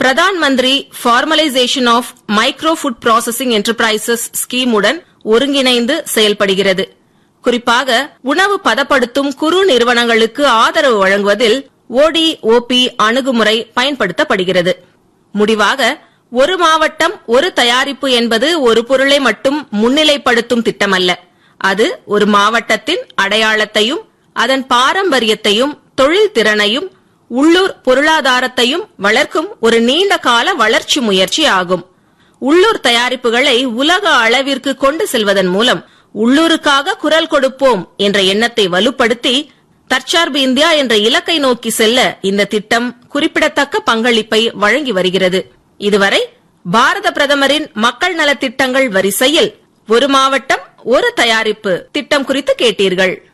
Pradhan Mantri formalisation of micro food processing enterprises ஸ்கீமுடன் ஒருங்கிணைந்து செயல்படுகிறது குறிப்பாக உணவு பதப்படுத்தும் குறு நிறுவனங்களுக்கு ஆதரவு வழங்குவதில் ஓடி ஓபி அணுகுமுறை பயன்படுத்தப்படுகிறது முடிவாக ஒரு மாவட்டம் ஒரு தயாரிப்பு என்பது ஒரு பொருளை மட்டும் முன்னிலைப்படுத்தும் திட்டமல்ல அது ஒரு மாவட்டத்தின் அடையாளத்தையும் அதன் பாரம்பரியத்தையும் தொழில் திறனையும் உள்ளூர் பொருளாதாரத்தையும் வளர்க்கும் ஒரு நீண்ட கால வளர்ச்சி முயற்சி ஆகும் உள்ளூர் தயாரிப்புகளை உலக அளவிற்கு கொண்டு செல்வதன் மூலம் உள்ளூருக்காக குரல் கொடுப்போம் என்ற எண்ணத்தை வலுப்படுத்தி தற்சார்பு இந்தியா என்ற இலக்கை நோக்கி செல்ல இந்த திட்டம் குறிப்பிடத்தக்க பங்களிப்பை வழங்கி வருகிறது இதுவரை பாரத பிரதமரின் மக்கள் நலத்திட்டங்கள் வரிசையில் ஒரு மாவட்டம் ஒரு தயாரிப்பு திட்டம் குறித்து கேட்டீர்கள்